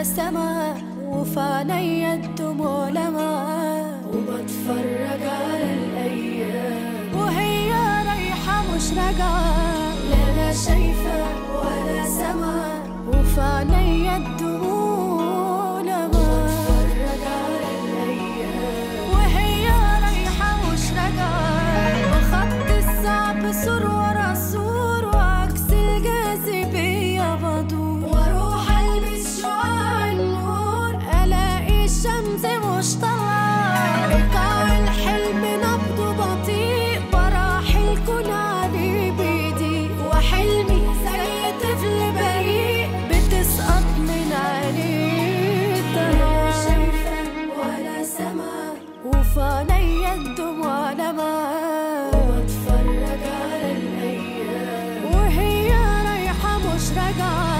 ولا سما وفي عينيا الدموع لما وبتفرج على الأيام وهي رايحة مش راجعة لا لا شايفة ولا سما وفي عينيا الدموع لما وبتفرج على الأيام وهي رايحة مش راجعة وخط الصعب سور ورا سور وعكس الجاذبية بدور واروح البس شعاع النور الاقي الشمس مش طالعة ايقاع الحلم نبضه بطيء براح الكون عليه بيضيق وحلمي زي طفل بريء بتسقط من عينيه لا شايفة ولا سما وفي عينيا الدموع لما وبتفرج على الأيام وهي رايحة مش راجعة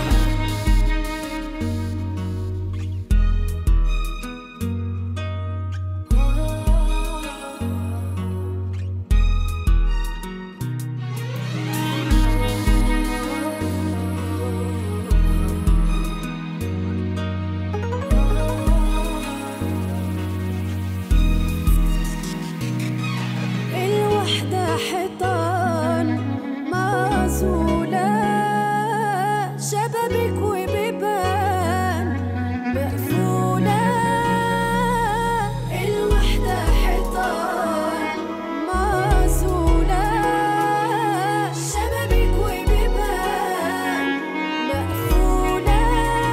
الوحدة حيطان معزولة شبابيك وبيبان مقفولة الوحدة حيطان معزولة شبابيك وبيبان مقفولة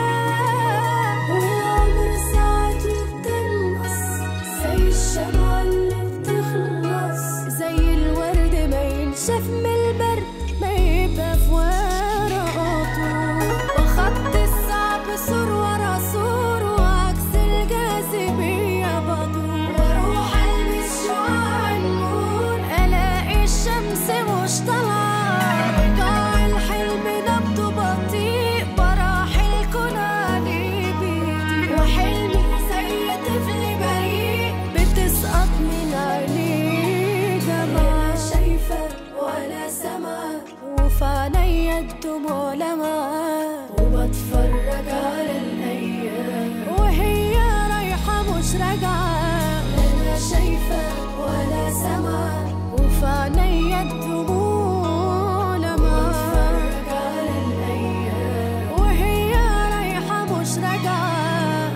والعمر ساعته بتنقص زي الشمعة اللي بتخلص زي الورد ما ينشف من البرد ما يبقى في ورقاته وخط الصعب سور ورا سور وعكس الجاذبية بدور واروح البس شعاع النور الاقي الشمس مش طالعة ايقاع الحلم نبضه بطيء براح الكون عليه بيضيق وحلمي زي طفل بريء بتسقط من عينيه جماعة شايفة ولا سما وفي عينيا الدموع لما وبتفرج على الأيام وهي رايحة مش راجعة لا شايفة ولا سما وفي عينيا الدموع لما وبتفرج على الأيام وهي رايحة مش راجعة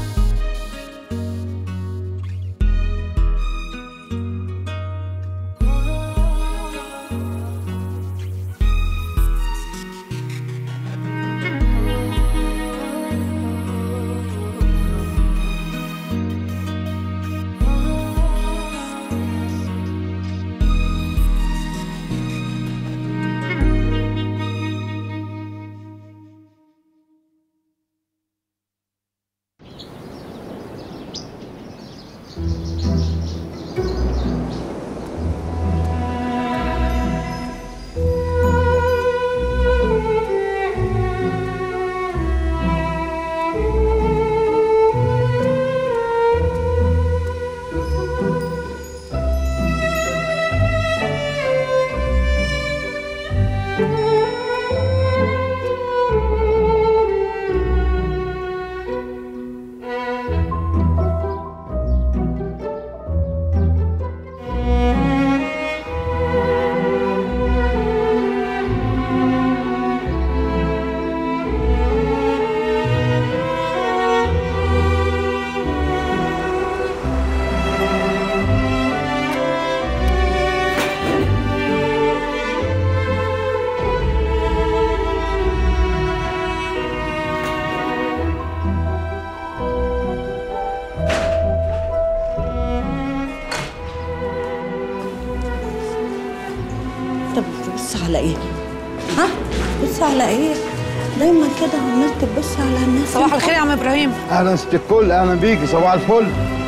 طب بتبص على ايه؟ ها؟ بتبص على ايه؟ دايما كده عمال تبص على الناس صباح الخير يا عم ابراهيم اهلا ست الكل اهلا بيكي صباح الفل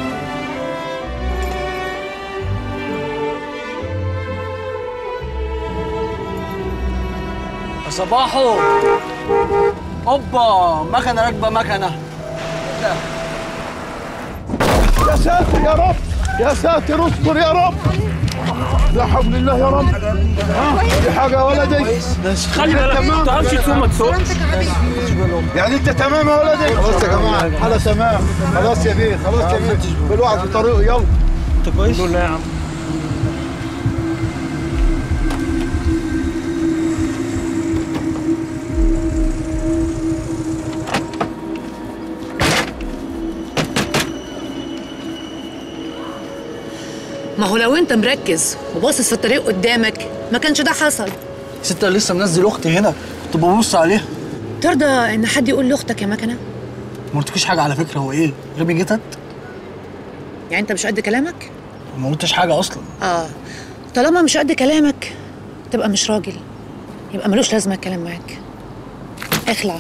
يا صباحو اوبا مكنه راكبه مكنه يا ساتر يا رب يا ساتر استر يا رب لا حول الله يا رب ها في حاجه يا ولدي خلي بالك ما تعرفش تسوق ما تسوقش يعني انت تمام يا ولدي خلاص يا جماعه حاله تمام خلاص يا بيه خلاص يا بيه كل واحد في طريقه يلا انت كويس؟ الحمد لله يا عم ما هو لو انت مركز وباصص في الطريق قدامك ما كانش ده حصل ست أنا لسه منزل اختي هنا كنت ببص عليها ترضى ان حد يقول لاختك يا مكنه ما قلتلكيش حاجه على فكره هو ايه رمي جتت يعني انت مش قد كلامك ما قلتش حاجه اصلا اه طالما مش قد كلامك تبقى مش راجل يبقى ملوش لازمه الكلام معاك اخلع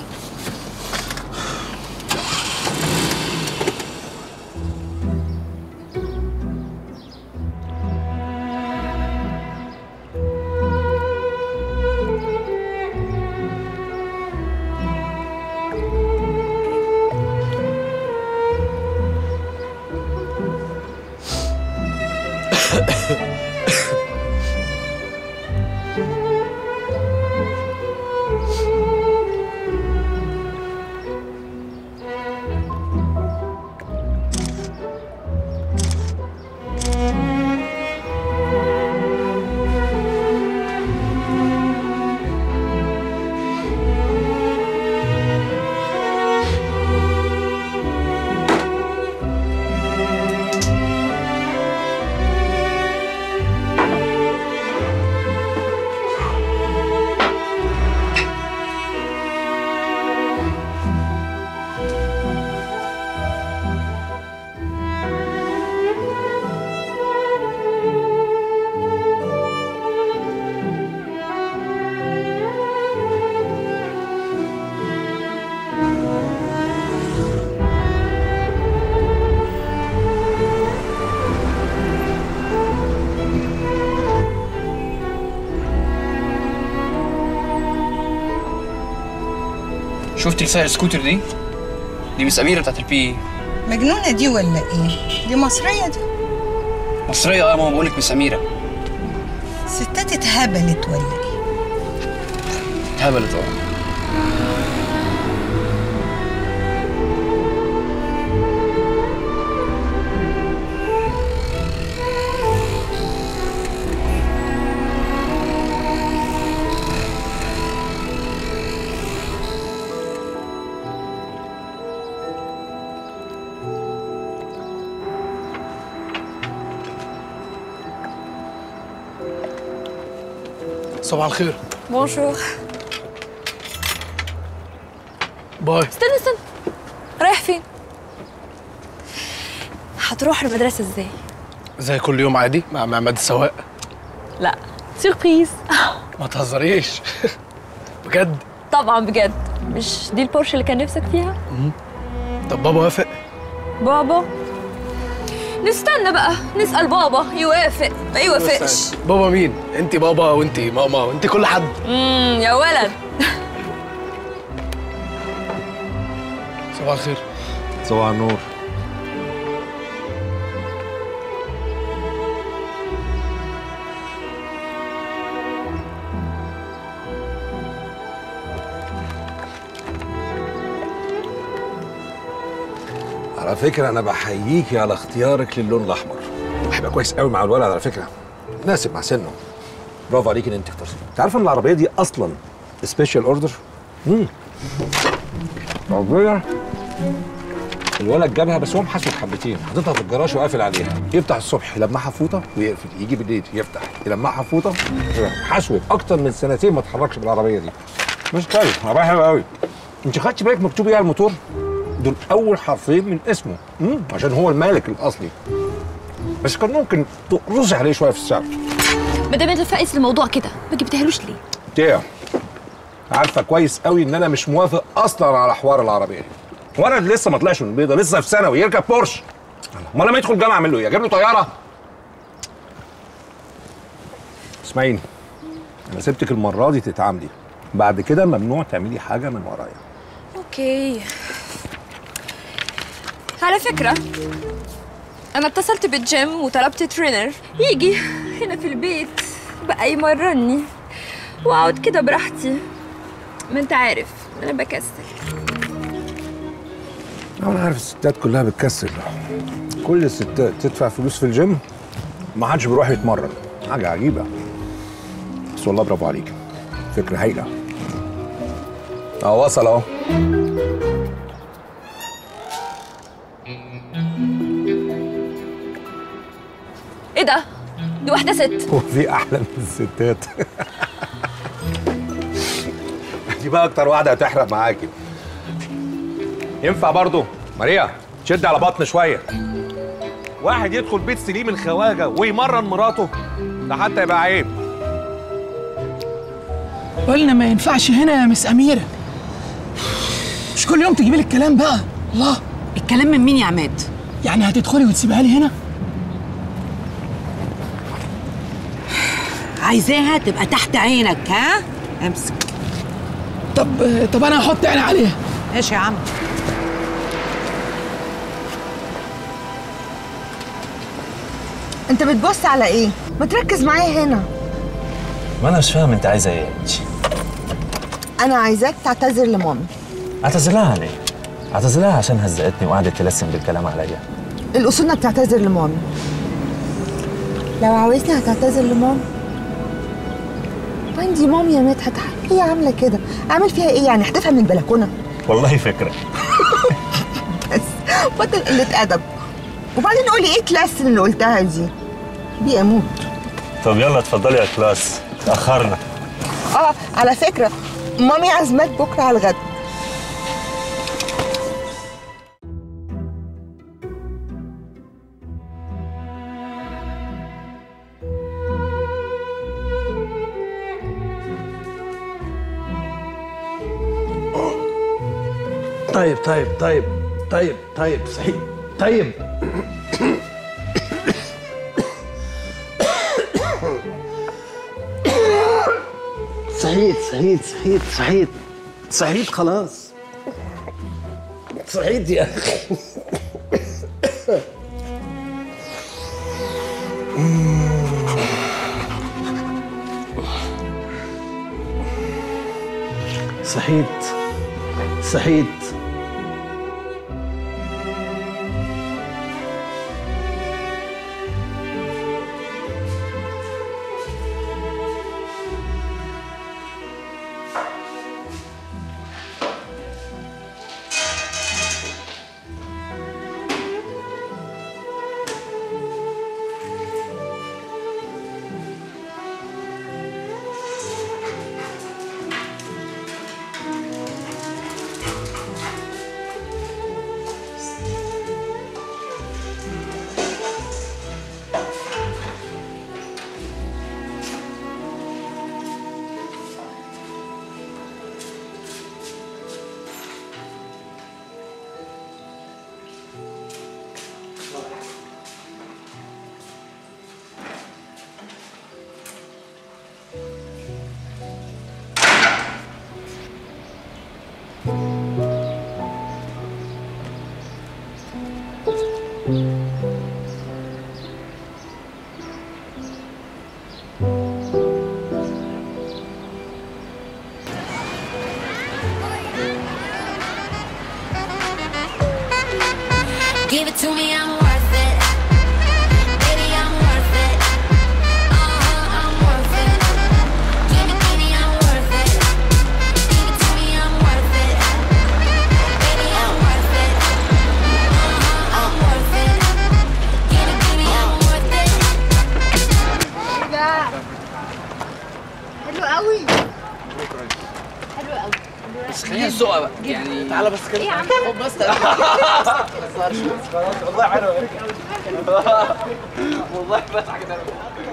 شفتي سائق السكوتر دي؟ دي مس أميرة بتاعت البي مجنونة دي ولا ايه؟ دي مصرية دي مصرية اه يا ماما بقول لك مس أميرة ستات اتهبلت ولا ايه؟ اتهبلت اه صباح الخير بونجور باي استنى استنى رايح فين؟ هتروح المدرسة ازاي؟ زي كل يوم عادي مع معمد السواق لا سيربريز ما تهزريش بجد طبعا بجد مش دي البورش اللي كان نفسك فيها؟ طب بابا وافق بابا نستنى بقى نسأل بابا يوافق ما يوافقش بابا مين انت بابا وانت ماما وانت كل حد امم يا ولد صباح الخير صباح النور على فكرة أنا بحييكي على اختيارك للون الأحمر هيبقى كويس قوي مع الولد على فكرة مناسب مع سنه برافو عليك إن أنت اخترتي أنت عارفة إن العربية دي أصلا سبيشال أوردر؟ امم عربية الولد جابها بس هو محاسب حبتين حاططها في الجراج وقافل عليها يفتح الصبح يلمعها فوطه ويقفل يجي بالليل يفتح يلمعها فوطه حاسب اكتر من سنتين ما اتحركش بالعربيه دي مش كويس عربيه حلوه قوي انت خدتي بالك مكتوب ايه على الموتور؟ دول اول حرفين من اسمه امم عشان هو المالك الاصلي بس كان ممكن تقرصي عليه شويه في السعر ما دام انت فاقس الموضوع كده ما جبتهالوش ليه؟ تيه عارفه كويس قوي ان انا مش موافق اصلا على حوار العربيه دي وانا لسه ما طلعش من البيضه لسه في ثانوي يركب بورش امال لما يدخل جامعه اعمل له ايه اجيب له طياره اسمعيني انا سبتك المره دي تتعاملي بعد كده ممنوع تعملي حاجه من ورايا اوكي على فكرة أنا اتصلت بالجيم وطلبت ترينر يجي هنا في البيت بقى يمرني واقعد كده براحتي ما انت عارف انا بكسل انا عارف الستات كلها بتكسل كل الستات تدفع فلوس في الجيم ما حدش بيروح يتمرن حاجه عجيبه بس والله برافو عليك فكره هايله اه وصل اهو ايه ده دي واحده ست هو في احلى من الستات دي بقى اكتر واحده هتحرق معاكي ينفع برضو ماريا شد على بطن شويه واحد يدخل بيت سليم الخواجه ويمرن مراته ده حتى يبقى عيب قلنا ما ينفعش هنا يا مس أميرة مش كل يوم تجيبي لي الكلام بقى الله الكلام من مين يا عماد يعني هتدخلي وتسيبها لي هنا عايزاها تبقى تحت عينك ها امسك طب طب انا هحط عيني عليها ماشي يا عم انت بتبص على ايه ما تركز معايا هنا ما انا مش فاهم انت عايزه ايه انا عايزاك تعتذر لمامي اعتذر لها ليه؟ اعتذر لها عشان هزقتني وقعدت تلسن بالكلام عليا الاصول انك تعتذر لمامي لو عاوزني هتعتذر لمامي عندي مامي يا مدحت هي عامله كده اعمل فيها ايه يعني احدفها من البلكونه والله فكره بس بطل قله ادب وبعدين قولي ايه تلسن اللي قلتها دي دي اموت طب يلا اتفضلي يا كلاس تاخرنا اه على فكره مامي عزمك بكره على الغدا طيب طيب طيب طيب طيب صحيح طيب صحيت صحيت صحيت صحيت صحيت خلاص صحيت يا اخي صحيت صحيت Give it to me, I'm worth it. Baby, I'm worth it. Uh-huh, I'm worth it. Give it to me, I'm worth it. Give it to me, I'm worth it. Baby, I'm worth it. Uh-huh, I'm worth it. Give it to me, I'm worth it. حلو قوي حلو قوي بس خلينا نزقها بقى يعني تعالى بس كده ايه يا عم خد بس والله حلو والله بضحك انا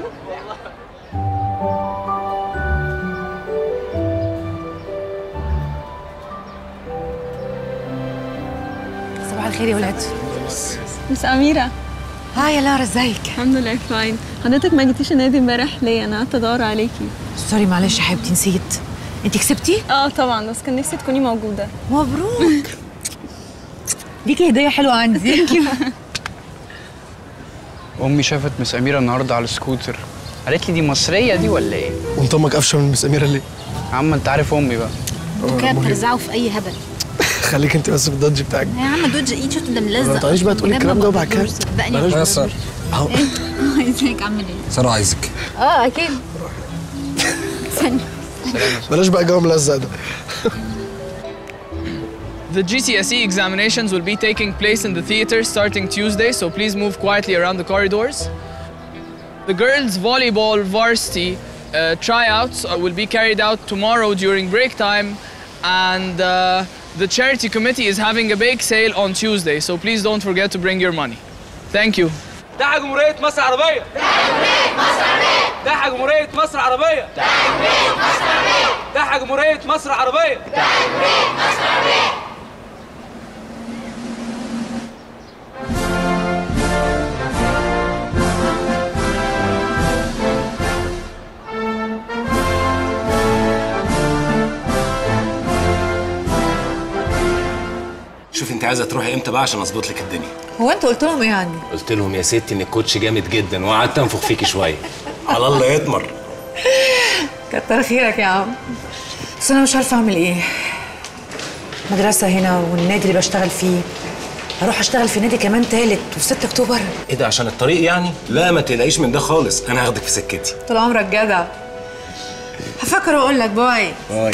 صباح الخير يا ولاد مس أميرة ها يا لارا ازيك الحمد لله فاين حضرتك ما جيتيش النادي امبارح ليه انا قعدت ادور عليكي سوري معلش يا حبيبتي نسيت انت كسبتي اه طبعا بس كان نفسي تكوني موجوده مبروك ليكي هديه حلوه عندي امي شافت مس اميره النهارده على السكوتر قالت لي دي مصريه دي ولا ايه وانت امك قفشه من مس اميره ليه؟ يا عم انت عارف امي بقى كده بترزعوا في اي هبل خليك انت بس في الدodge بتاعك يا عم دوج ايه شفت ده ملزق ما تقعديش بقى تقولي الكلام ده وبعد كده صدقني بلاش يا سارة اهو ازيك عامل ايه؟ سارة عايزك اه اكيد ثانية بلاش بقى جو ملزق ده The GCSE E examinations will be taking place in the theater starting Tuesday, so please move quietly around the corridors. The girls' volleyball varsity uh, tryouts uh, will be carried out tomorrow during break time, and uh, the charity committee is having a bake sale on Tuesday, so please don't forget to bring your money. Thank you. دعا جمهورية مصر العربية دعا جمهورية مصر العربية دعا جمهورية مصر العربية شوف انت عايزه تروحي امتى بقى عشان اظبط لك الدنيا هو انت قلت لهم ايه عني؟ قلت لهم يا ستي ان الكوتش جامد جدا وقعدت انفخ فيكي شويه على الله يطمر كتر خيرك يا عم بس انا مش عارفه اعمل ايه مدرسه هنا والنادي اللي بشتغل فيه اروح اشتغل في نادي كمان تالت وفي 6 اكتوبر ايه ده عشان الطريق يعني لا ما تقلقيش من ده خالص انا هاخدك في سكتي طول عمرك جدع هفكر واقول لك باي باي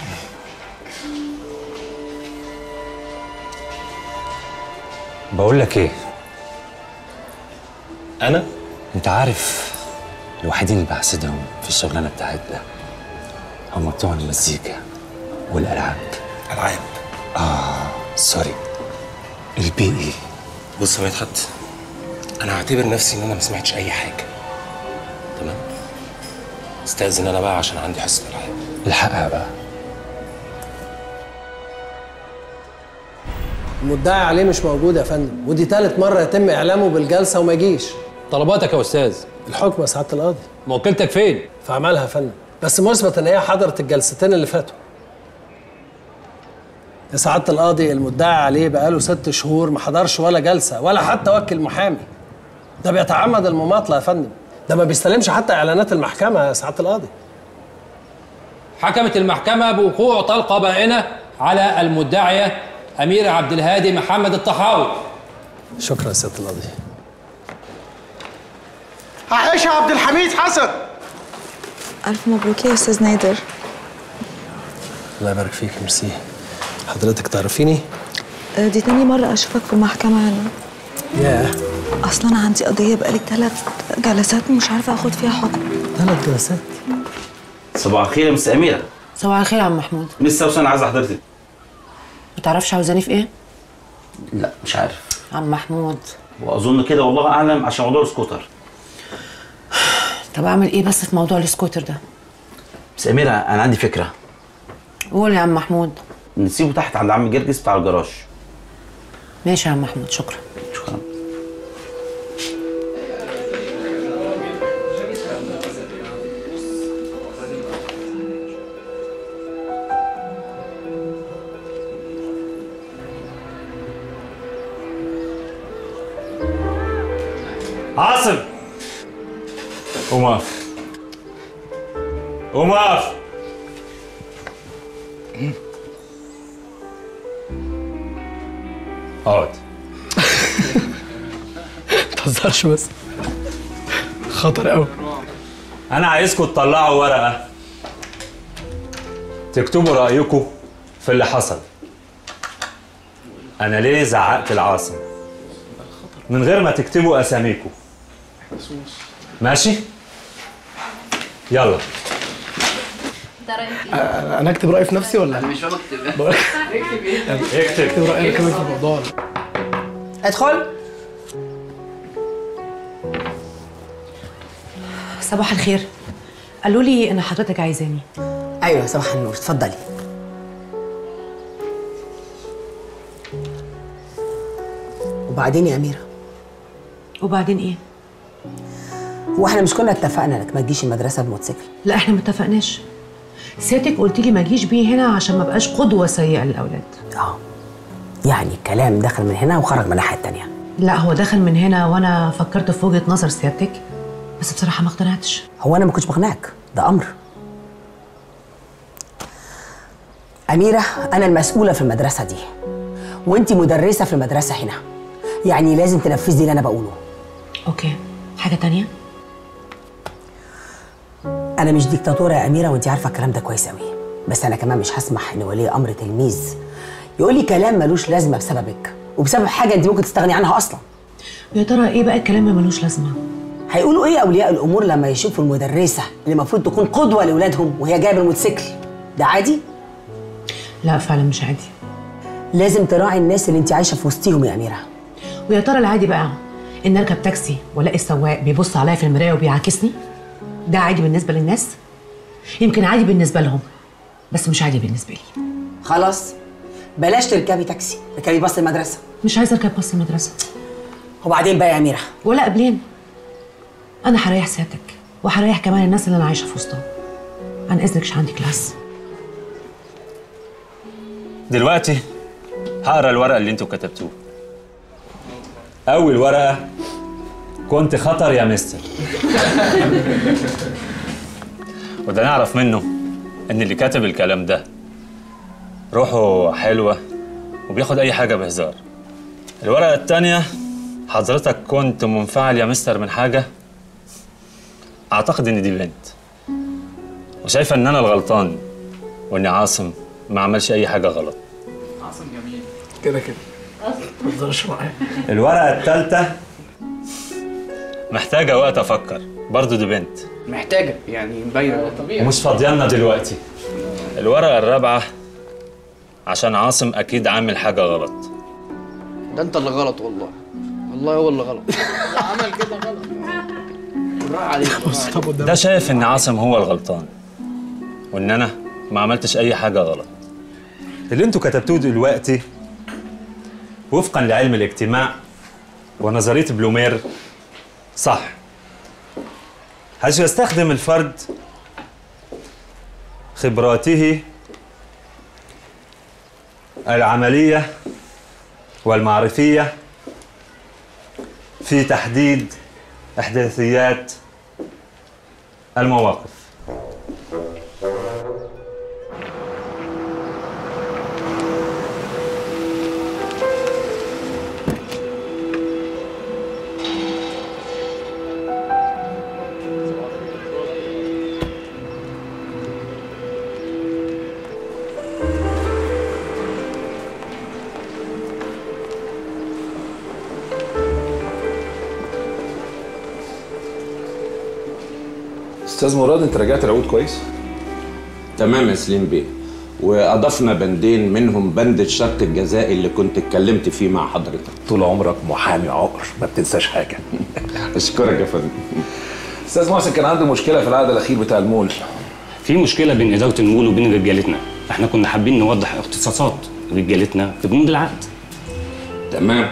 بقول لك ايه انا انت عارف الوحيدين اللي بحسدهم في الشغلانه بتاعتنا هم بتوع المزيكا والالعاب العاب اه سوري البي اي بص يا مدحت انا هعتبر نفسي ان انا ما سمعتش اي حاجه تمام استاذن انا بقى عشان عندي حصه العاب الحقها بقى المدعي عليه مش موجود يا فندم ودي تالت مرة يتم إعلامه بالجلسة وما يجيش طلباتك يا استاذ الحكم يا سعادة القاضي موكلتك فين؟ في عملها يا فندم بس مثبت إن هي حضرت الجلستين اللي فاتوا يا سعادة القاضي المدعي عليه بقاله ست شهور ما حضرش ولا جلسة ولا حتى وكل محامي ده بيتعمد المماطلة يا فندم ده ما بيستلمش حتى إعلانات المحكمة يا سعادة القاضي حكمت المحكمة بوقوع طلقة بائنة على المدعية أميرة عبد الهادي محمد الطحاوي شكرا يا سيادة القاضي عائشة عبد الحميد حسن ألف مبروك يا أستاذ نادر الله يبارك فيك ميرسي حضرتك تعرفيني؟ آه، دي تاني مرة أشوفك في المحكمة هنا ياه أصلا أنا عندي قضية بقالي ثلاث جلسات مش عارفة أخد فيها حكم ثلاث جلسات صباح الخير يا مس أميرة صباح الخير يا عم محمود مس سوسن عايزة حضرتك ما تعرفش عاوزاني في ايه؟ لا مش عارف عم محمود وأظن كده والله أعلم عشان موضوع السكوتر طب اعمل ايه بس في موضوع السكوتر ده؟ مس أميرة أنا عندي فكرة قول يا عم محمود نسيبه تحت عند عم جرجس بتاع الجراج ماشي يا عم محمود شكرا شكرا عاصم قوم اقف قوم اقف اقعد تهزرش بس خطر قوي انا عايزكم تطلعوا ورقه تكتبوا رايكم في اللي حصل انا ليه زعقت العاصم من غير ما تكتبوا اساميكم ماشي يلا انا أنا اكتب رايي في نفسي ولا مش بكتب بقول- اكتب اكتب اكتب رايي انا كمان في الموضوع ادخل صباح الخير قالوا لي ان حضرتك عايزاني ايوه صباح النور اتفضلي وبعدين يا اميره وبعدين ايه هو احنا مش كنا اتفقنا انك ما تجيش المدرسه بموتوسيكل لا احنا ما اتفقناش سيادتك قلت لي ما اجيش بيه هنا عشان ما بقاش قدوه سيئه للاولاد اه يعني الكلام دخل من هنا وخرج من الناحيه التانيه لا هو دخل من هنا وانا فكرت في وجهه نظر سيادتك بس بصراحه ما اقتنعتش هو انا ما كنتش بقنعك ده امر اميره انا المسؤوله في المدرسه دي وانت مدرسه في المدرسه هنا يعني لازم تنفذي اللي انا بقوله اوكي حاجه تانية انا مش ديكتاتوره يا اميره وانت عارفه الكلام ده كويس قوي بس انا كمان مش هسمح ان ولي امر تلميذ يقول لي كلام ملوش لازمه بسببك وبسبب حاجه انت ممكن تستغني عنها اصلا يا ترى ايه بقى الكلام اللي ملوش لازمه هيقولوا ايه اولياء الامور لما يشوفوا المدرسه اللي المفروض تكون قدوه لاولادهم وهي جايبه الموتوسيكل ده عادي لا فعلا مش عادي لازم تراعي الناس اللي انت عايشه في وسطيهم يا اميره ويا ترى العادي بقى ان اركب تاكسي والاقي السواق بيبص عليا في المرايه وبيعاكسني ده عادي بالنسبه للناس يمكن عادي بالنسبه لهم بس مش عادي بالنسبه لي خلاص بلاش تركبي تاكسي اركبي باص المدرسه مش عايزه اركب باص المدرسه وبعدين بقى يا اميره ولا قبلين انا هريح سيادتك وهريح كمان الناس اللي انا عايشه في وسطهم عن اذنك مش عندي كلاس دلوقتي هقرا الورقه اللي انتوا كتبتوه اول ورقه كنت خطر يا مستر وده نعرف منه ان اللي كاتب الكلام ده روحه حلوه وبياخد اي حاجه بهزار الورقه التانية حضرتك كنت منفعل يا مستر من حاجه اعتقد ان دي بنت وشايفه ان انا الغلطان وان عاصم ما عملش اي حاجه غلط عاصم جميل كده كده ما تهزرش معايا الورقه الثالثه محتاجه وقت افكر برضه دي بنت محتاجه يعني مبينه طبيعي ومش فاضيالنا دلوقتي الورقه الرابعه عشان عاصم اكيد عامل حاجه غلط ده انت اللي غلط والله والله هو اللي غلط عمل كده غلط بالراحه عليك بالراحة عليك. ده شايف ان عاصم هو الغلطان وان انا ما عملتش اي حاجه غلط اللي انتوا كتبتوه دلوقتي وفقا لعلم الاجتماع ونظريه بلومير صح حيث يستخدم الفرد خبراته العمليه والمعرفيه في تحديد احداثيات المواقف استاذ مراد انت رجعت العقود كويس تمام يا سليم بيه واضفنا بندين منهم بند الشرط الجزائي اللي كنت اتكلمت فيه مع حضرتك طول عمرك محامي عقر ما بتنساش حاجه اشكرك يا فندم استاذ محسن كان عنده مشكله في العقد الاخير بتاع المول في مشكله بين اداره المول وبين رجالتنا احنا كنا حابين نوضح اختصاصات رجالتنا في بنود العقد تمام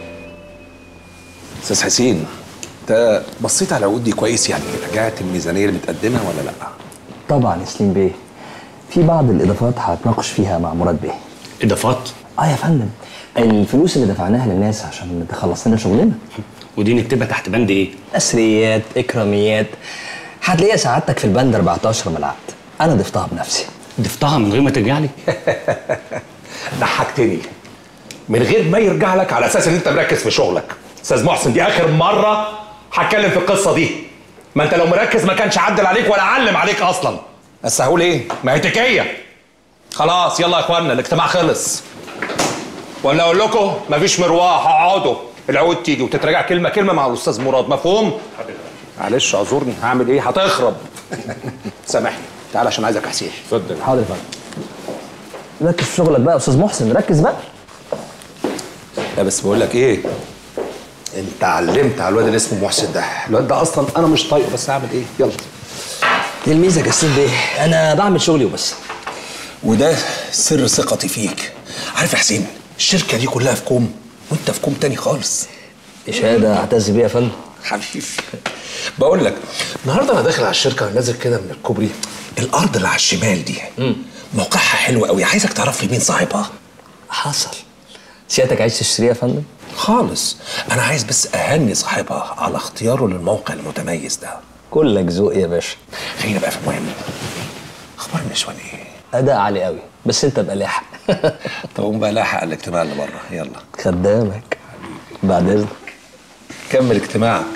استاذ حسين انت بصيت على العقود دي كويس يعني رجعت الميزانيه اللي متقدمه ولا لا طبعا يا سليم بيه في بعض الاضافات هتناقش فيها مع مراد بيه اضافات اه يا فندم الفلوس اللي دفعناها للناس عشان تخلص لنا شغلنا ودي نكتبها تحت بند ايه اسريات اكراميات هتلاقيها سعادتك في البند 14 من العقد انا ضفتها بنفسي ضفتها من غير ما ترجع لي ضحكتني من غير ما يرجع لك على اساس ان انت مركز في شغلك استاذ محسن دي اخر مره هتكلم في القصه دي ما انت لو مركز ما كانش عدل عليك ولا علم عليك اصلا بس هقول ايه ما هي تكيه خلاص يلا يا اخوانا الاجتماع خلص ولا اقول لكم مفيش مروح اقعدوا العقود تيجي وتتراجع كلمه كلمه مع الاستاذ مراد مفهوم معلش اعذرني هعمل ايه هتخرب سامحني تعال عشان عايزك يا حسين اتفضل حاضر يا فندم ركز في شغلك بقى يا استاذ محسن ركز بقى لا بس بقول لك ايه انت علمت على الواد اللي اسمه محسن ده الواد ده اصلا انا مش طايقه بس اعمل ايه يلا تلميذك يا استاذ بيه انا بعمل شغلي وبس وده سر ثقتي فيك عارف يا حسين الشركه دي كلها في كوم وانت في كوم تاني خالص شهاده اعتز بيها يا فندم حبيبي بقول لك النهارده انا داخل على الشركه نازل كده من الكوبري الارض اللي على الشمال دي موقعها حلو قوي عايزك تعرف لي مين صاحبها حصل سيادتك عايز تشتريها يا فندم خالص انا عايز بس اهني صاحبها على اختياره للموقع المتميز ده كلك ذوق يا باشا خلينا بقى في المهم اخبار النسوان ايه اداء عالي قوي بس انت بقى لاحق طب قوم بقى لاحق على الاجتماع اللي بره يلا خدامك بعد اذنك كمل اجتماعك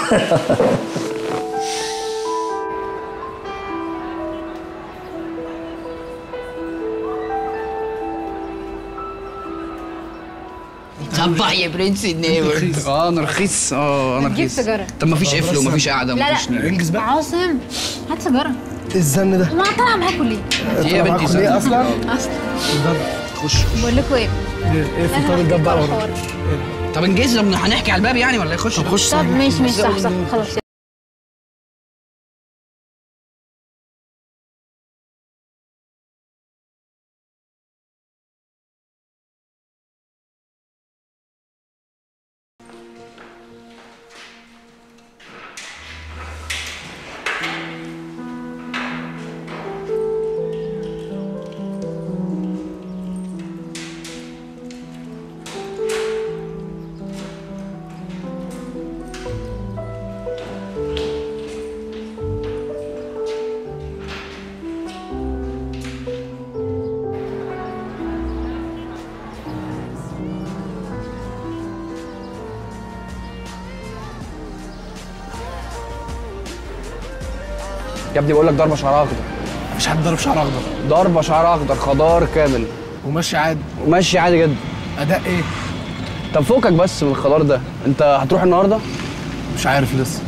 طبع يا برنس النمر اه انا رخيص اه انا هتجيب رخيص سيجارة. طب مفيش قفل ومفيش قعده لا ومفيش لا انجز بقى عاصم هات سيجاره الزن ده ما طالعه معاكم ليه؟ ايه يا بنتي معاكم ليه اصلا؟ اصلا خش بقول لكم ايه؟ ايه لازم فطار أحكي الجبع لكم على ورا حوار. طب انجز لما هنحكي على الباب يعني ولا يخش طب خش طب ماشي ماشي صح صح خلاص يا ابني بقول لك ضربه شعر اخضر مفيش حد ضرب شعر اخضر ضربه شعر اخضر خضار كامل وماشي عادي وماشي عادي جدا اداء ايه؟ طب فوقك بس من الخضار ده انت هتروح النهارده مش عارف لسه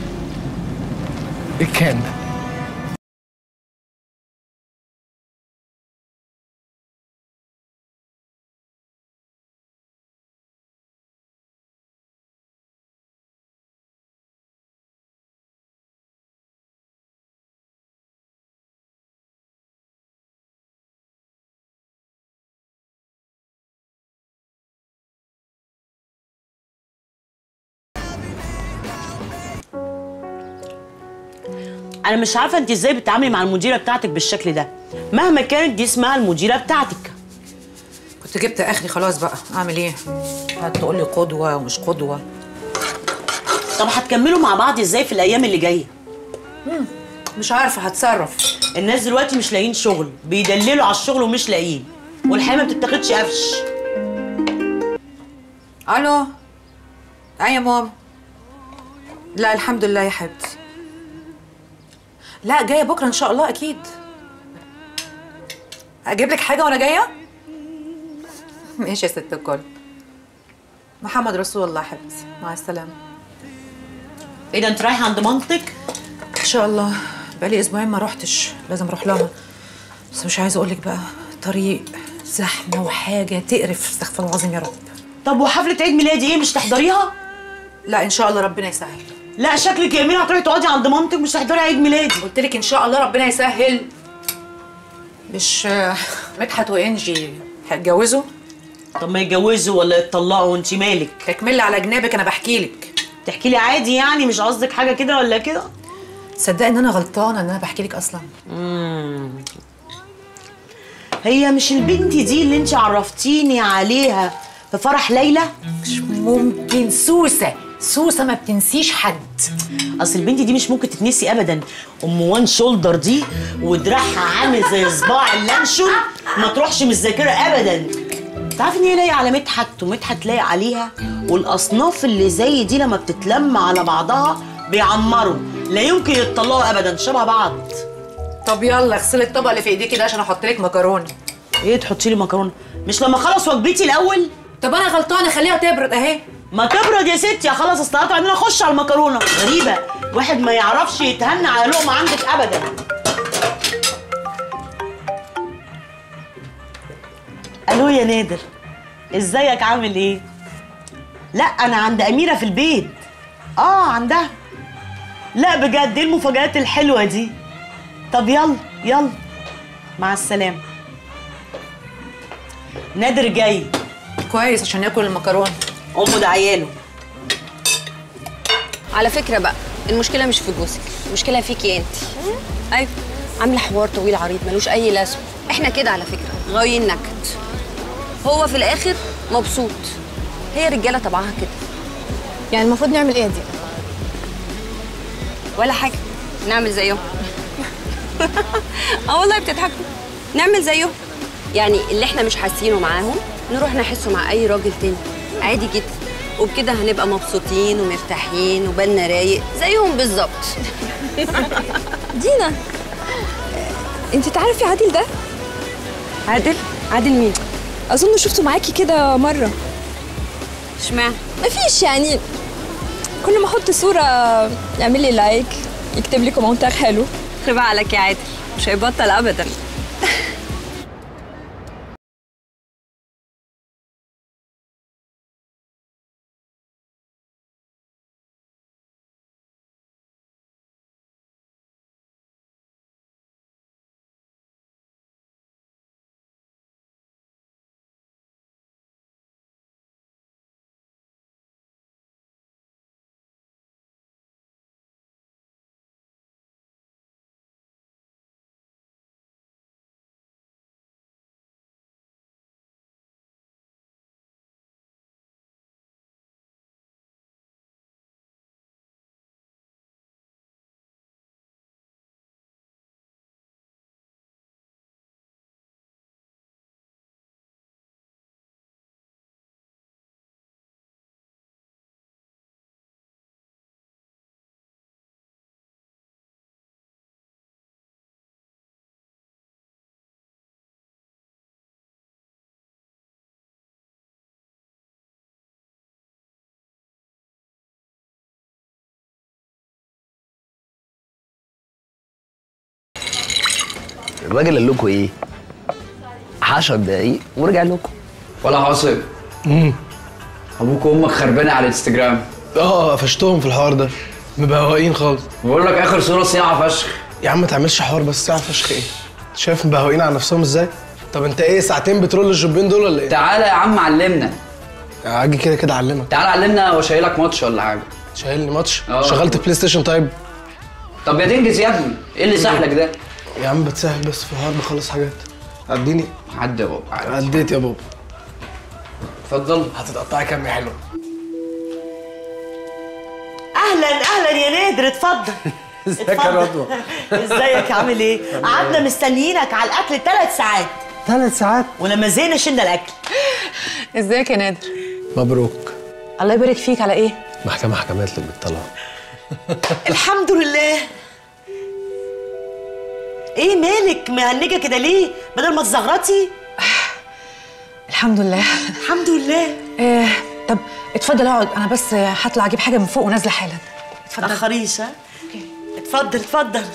ايه كان ده؟ انا مش عارفه انت ازاي بتتعاملي مع المديره بتاعتك بالشكل ده مهما كانت دي اسمها المديره بتاعتك كنت جبت اخري خلاص بقى اعمل ايه هتقول لي قدوه ومش قدوه طب هتكملوا مع بعض ازاي في الايام اللي جايه مم. مش عارفه هتصرف الناس دلوقتي مش لاقيين شغل بيدللوا على الشغل ومش لاقيين والحياه ما بتتاخدش قفش الو ايه يا ماما لا الحمد لله يا حبيبتي لا جايه بكره ان شاء الله اكيد اجيب لك حاجه وانا جايه ماشي يا ست الكل محمد رسول الله حبيبتي مع السلامه ايه ده انت رايحه عند مامتك ان شاء الله بقالي اسبوعين ما روحتش لازم اروح لها بس مش عايزه اقول لك بقى طريق زحمه وحاجه تقرف استغفر الله العظيم يا رب طب وحفله عيد ميلادي ايه مش تحضريها لا ان شاء الله ربنا يسهل لا شكلك يا امينه هتروحي تقعدي عند مامتك مش هتحضري عيد ميلادي قلت لك ان شاء الله ربنا يسهل مش آه، مدحت وانجي هيتجوزوا طب ما يتجوزوا ولا يتطلقوا وانت مالك تكملي على جنابك انا بحكي لك تحكي لي عادي يعني مش قصدك حاجه كده ولا كده تصدقي ان انا غلطانه ان انا بحكي لك اصلا مم. هي مش البنت دي اللي انت عرفتيني عليها في فرح ليلى مش ممكن سوسه سوسه ما بتنسيش حد اصل البنت دي مش ممكن تتنسي ابدا ام وان شولدر دي ودراعها عامل زي صباع اللانشون ما تروحش من الذاكره ابدا تعرفي ان هي لايقه على مدحت ومدحت لايق عليها والاصناف اللي زي دي لما بتتلم على بعضها بيعمروا لا يمكن يتطلقوا ابدا شبه بعض طب يلا اغسلي الطبق اللي في ايديكي ده عشان احط لك مكرونه ايه تحطي لي مكرونه مش لما اخلص وجبتي الاول طب انا غلطانه خليها تبرد اهي ما تبرد يا ستي خلاص استطعت بعدين اخش على المكرونه غريبه واحد ما يعرفش يتهنى على لقمه عندك ابدا الو يا نادر ازيك عامل ايه لا انا عند اميره في البيت اه عندها لا بجد ايه المفاجآت الحلوه دي طب يلا يلا مع السلامه نادر جاي كويس عشان ياكل المكرونه امه ده عياله على فكره بقى المشكله مش في جوزك المشكله فيكي انت ايوه عامله حوار طويل عريض ملوش اي لازمه احنا كده على فكره غاويين نكد هو في الاخر مبسوط هي رجاله طبعها كده يعني المفروض نعمل ايه دي ولا حاجه نعمل زيهم اه والله بتضحكوا نعمل زيهم يعني اللي احنا مش حاسينه معاهم نروح نحسه مع اي راجل تاني عادي جدا وبكده هنبقى مبسوطين ومرتاحين وبالنا رايق زيهم بالظبط دينا انت تعرفي عادل ده عادل عادل مين اظن شفته معاكي كده مره اشمعنى مفيش يعني كل ما احط صوره يعمل لي لايك يكتب لي كومنتار حلو خيب عليك يا عادل مش هيبطل ابدا الراجل قال لكم ايه 10 دقايق ورجع لكم ولا حاصل امم ابوك وامك خربانه على الانستجرام اه قفشتهم في الحوار ده مبهوقين خالص بقول لك اخر صوره صياعه فشخ يا عم ما تعملش حوار بس ساعه فشخ ايه شايف مبهوقين على نفسهم ازاي طب انت ايه ساعتين بترول الجوبين دول ولا ايه تعالى يا عم علمنا اجي كده كده اعلمك تعالى علمنا وشايلك ماتش ولا حاجه شايلني ماتش اه. شغلت بلاي ستيشن طيب طب يا تنجز يا ابني ايه اللي سحلك ده يا عم بتسهل بس في الحوار بخلص حاجات اديني عدي يا بابا عديت يا بابا اتفضل هتتقطعي كام يا حلو اهلا اهلا يا نادر اتفضل ازيك يا اتفضل. رضوى ازيك عامل ايه قعدنا مستنيينك على الاكل ثلاث ساعات ثلاث ساعات ولما زهقنا شلنا الاكل ازيك يا نادر مبروك الله يبارك فيك على ايه محكمه حكمت لك بالطلاق الحمد لله ايه مالك مهنجه كده ليه بدل ما تزغرطي الحمد لله الحمد لله إيه طب اتفضل اقعد انا بس هطلع اجيب حاجه من فوق ونازله حالا اتفضل تاخريش ها اتفضل اتفضل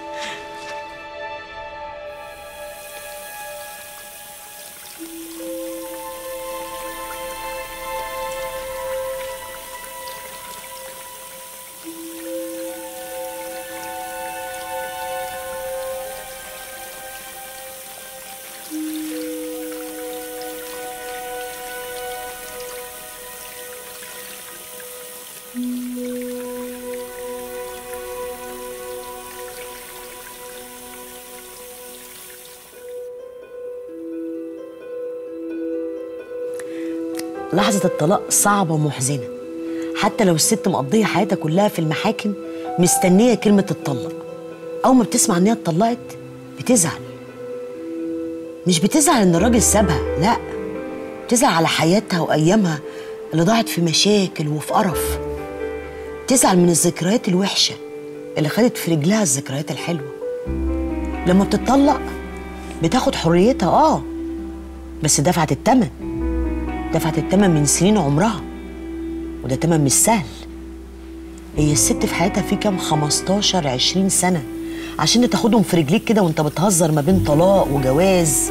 لحظة الطلاق صعبة ومحزنة حتى لو الست مقضية حياتها كلها في المحاكم مستنية كلمة تتطلق أول ما بتسمع إن هي اتطلقت بتزعل مش بتزعل إن الراجل سابها لأ بتزعل على حياتها وأيامها اللي ضاعت في مشاكل وفي قرف بتزعل من الذكريات الوحشة اللي خدت في رجلها الذكريات الحلوة لما بتتطلق بتاخد حريتها اه بس دفعت التمن دفعت التمن من سنين عمرها وده تمن مش سهل هي الست في حياتها في كام 15 20 سنة عشان تاخدهم في رجليك كده وانت بتهزر ما بين طلاق وجواز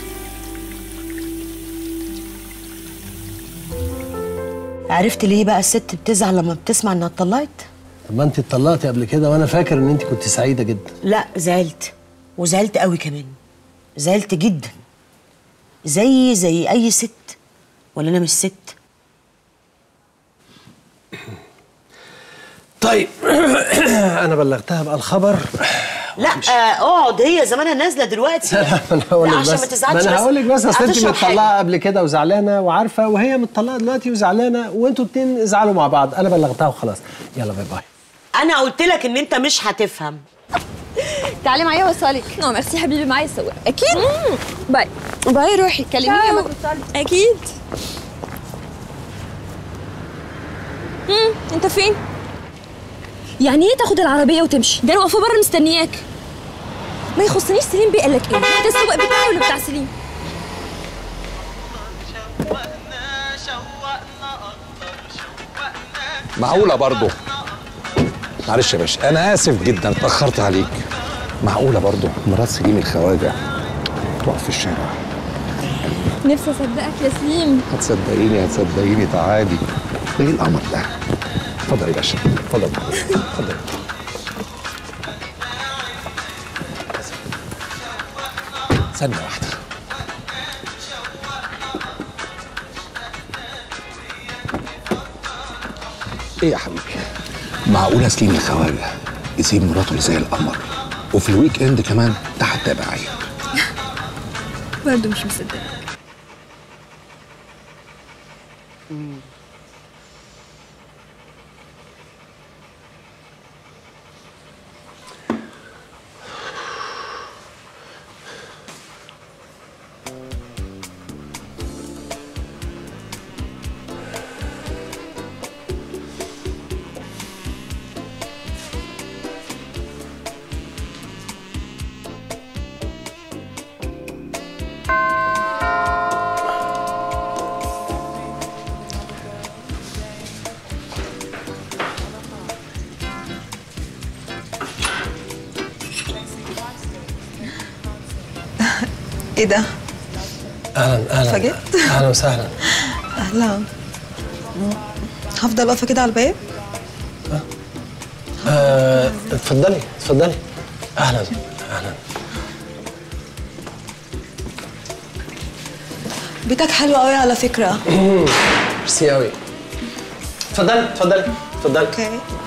عرفت ليه بقى الست بتزعل لما بتسمع انها اتطلقت؟ طب ما انت اتطلقتي قبل كده وانا فاكر ان انت كنت سعيده جدا لا زعلت وزعلت قوي كمان زعلت جدا زي زي اي ست ولا انا مش ست طيب انا بلغتها بقى الخبر لا آه، اقعد هي زمانها نازله دلوقتي لا انا هقول لا، لك عشان بس ما تزعلش ما انا بس. هقول لك بس اصل انت هتشرب حاجة. مطلعه قبل كده وزعلانه وعارفه وهي مطلعه دلوقتي وزعلانه وانتوا اتنين ازعلوا مع بعض انا بلغتها وخلاص يلا باي باي انا قلت لك ان انت مش هتفهم تعالي معايا اوصلك نو ميرسي حبيبي معايا السواق اكيد باي باي روحي كلميني يا لما ماما اكيد امم انت فين يعني ايه تاخد العربيه وتمشي ده انا واقفه بره مستنياك ما يخصنيش سليم بيه قال لك ايه انت السواق بتاعي ولا بتاع سليم معقولة برضه معلش يا باشا أنا آسف جدا اتأخرت عليك معقولة برضه مرات سليم الخواجة تقف في الشارع نفسي اصدقك يا سليم هتصدقيني هتصدقيني تعالي ايه القمر ده اتفضل يا باشا اتفضل اتفضل ثانية واحدة ايه يا حبيبي معقولة سليم الخواجة يسيب مراته اللي زي القمر وفي الويك اند كمان تحت تابعية برضه مش مصدقك ايه ده؟ اهلا اهلا اتفاجئت؟ اهلا وسهلا اهلا هفضل واقفه كده على الباب آه، اتفضلي اتفضلي اهلا اهلا بيتك حلو قوي على فكره ميرسي قوي اتفضلي اتفضلي اتفضلي اوكي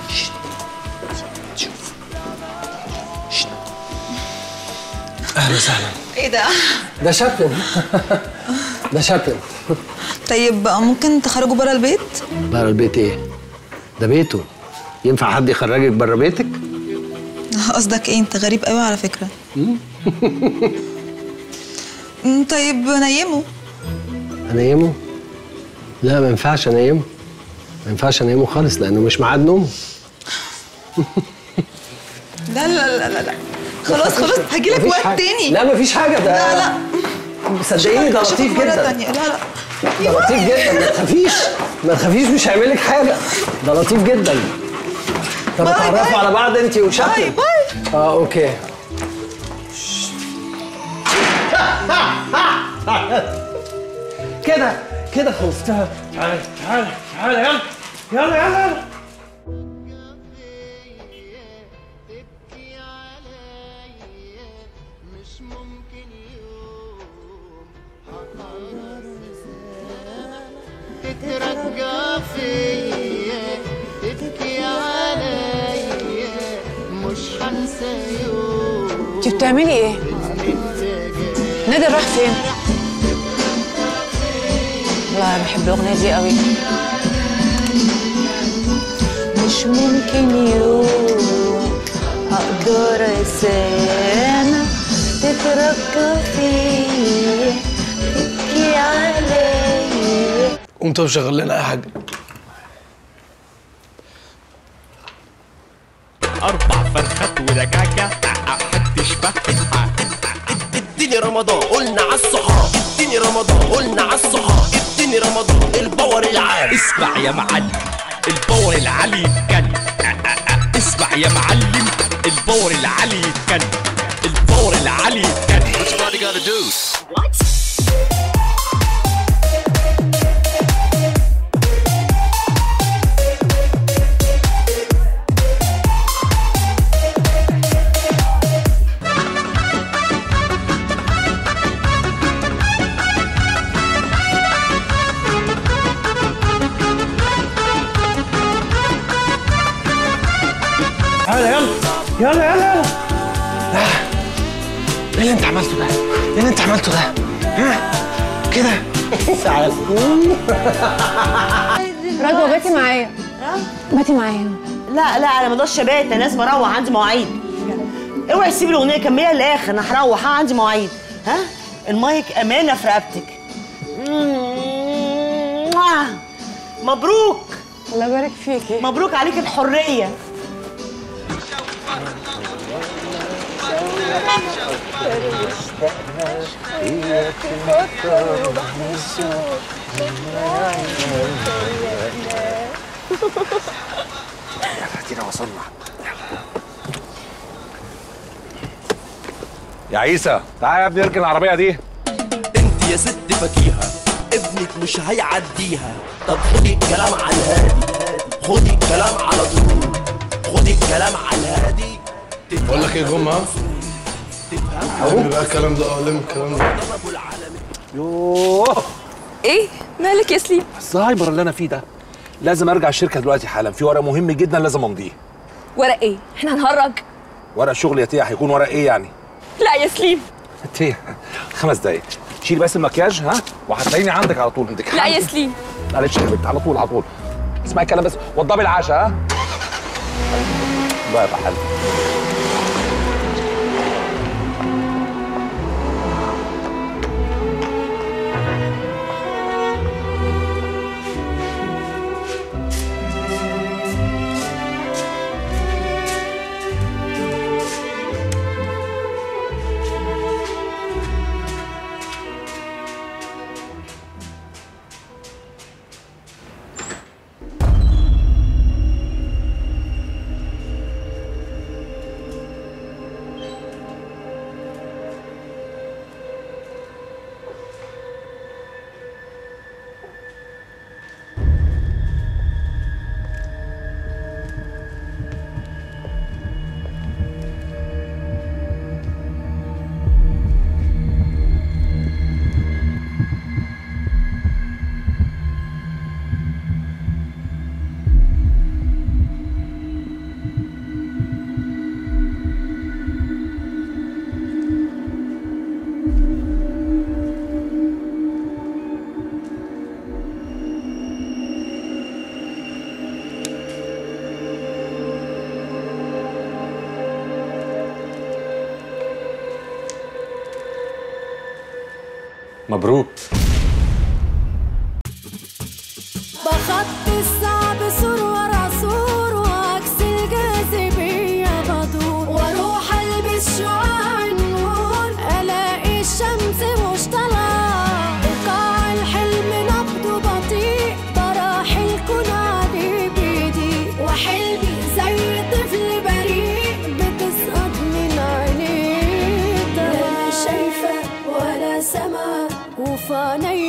اهلا وسهلا ايه ده؟ ده شابلن ده شابلن طيب بقى ممكن تخرجوا بره البيت؟ بره البيت ايه؟ ده بيته ينفع حد يخرجك بره بيتك؟ قصدك ايه انت غريب قوي على فكره أمم، طيب نيمه انيمه؟ لا ما ينفعش انيمه ما ينفعش انيمه خالص لانه مش ميعاد نومه لا لا لا لا لا خلاص خلاص هجيلك مفيش وقت حاجة. تاني لا مفيش حاجه ده لا لا صدقيني ده أشوفك- أشوفك لطيف مرة جدا تانية. لا لا ده لطيف جدا ما تخافيش ما تخافيش مش هيعمل لك حاجه ده لطيف جدا طب باي اتعرفوا باي. على بعض انت وشكل باي باي اه اوكي كده كده خلصتها تعالى تعالى تعالى يلا يلا يلا يلا تترجى فيا تبكي عليا مش هنسى يوم انت بتعملي ايه؟ نادر راح فين؟ والله بحب الاغنيه دي قوي مش ممكن يوم اقدر انسانا تتركى فيا تبكي عليا قوم طب شغل لنا اي حاجه أربع فرخات ودجاجة محدش فاهم اديني رمضان قلنا على الصحاب اديني رمضان قلنا على الصحاب اديني رمضان الباور العالي اسمع يا معلم الباور العالي يتكلم اسمع يا معلم الباور العالي يتكلم الباور العالي يتكلم What you gotta gotta do? What? يلا يلا يلا يلا يلا ايه اللي انت عملته ده؟ ايه اللي انت عملته ده؟ ها؟ كده تعال رضوى باتي معايا باتي معايا لا لا انا ما اقدرش ابات انا لازم اروح عندي مواعيد اوعي تسيبي الاغنيه كمليها للاخر انا هروح ها عندي مواعيد ها المايك امانه في رقبتك مبروك الله يبارك فيكي مبروك عليك الحريه ادينا وصلنا يا عيسى تعالى يا ابني اركن العربيه دي انت يا ست فكيهة ابنك مش هيعديها طب خدي الكلام على الهادي خدي الكلام على طول خدي الكلام على الهادي بقول لك ايه يا جمعه لم بقى الكلام ده اه لم الكلام ده يوه ايه مالك يا سليم الزهايمر اللي انا فيه ده لازم ارجع الشركه دلوقتي حالا في ورق مهم جدا لازم امضيه ورق ايه احنا هنهرج ورق شغل يا تيه هيكون ورق ايه يعني لا يا سليم تيه خمس دقايق شيل بس المكياج ها وهتلاقيني عندك على طول عندك لا يا سليم معلش يا بنت على طول على طول اسمعي الكلام بس وضبي العشاء ها بقى بحل مبروك بخط الصعب سور ورا سور وعكس الجاذبية بدور واروح البس شعاع النور الاقي الشمس مش طالعة ايقاع الحلم نبضه بطيء براح الكون عليه بيضيق وحلمي زي طفل بريء بتسقط من عينيه لا أنا شايفة ولا سامعة وفي عينيا